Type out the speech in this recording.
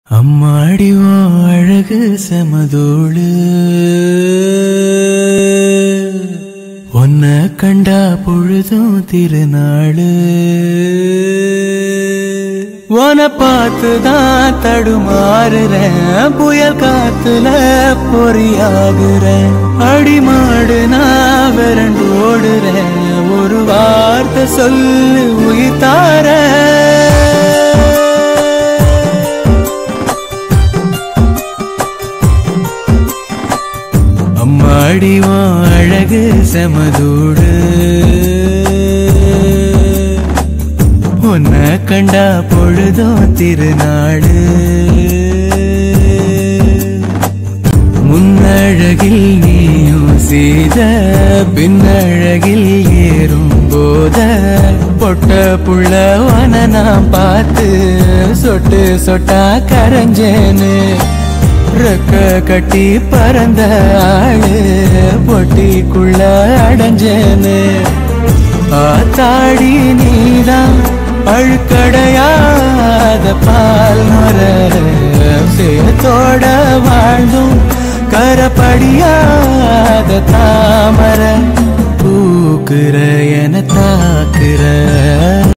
அம்மாடி ஓ அழகு செமதோடு ஒன்ன கண்டா பொழுதும் திருநாளு உன பார்த்துதான் தடுமாறுறேன் புயல் காத்துல பொறியாகுறேன் அடிமாடு நான் விரண்டு ஓடுறேன் ஒரு வார்த்தை சொல்லு உயிர் தாரேன். அம்மாடி உன் அழகு செமதூடு உன்னை கண்டா பொழுதும் திருநாடு முன்னழகில் நீயும் செய்த பின்னழகில் ஏறும் போத பொட்ட புள்ளவன நான் பார்த்து சொட்டு சொட்டா கரைஞ்சேன்னு ரெக்க கட்டி பறந்த ஆளு பொட்டிக்குள்ள அடைஞ்சேன்னு ஆத்தாடி நீதான் அழுக்கடையாத பால் மர சேத்தோட வாழ்ந்தும் கரப்படியாத தாமர பூக்குற என தாக்குற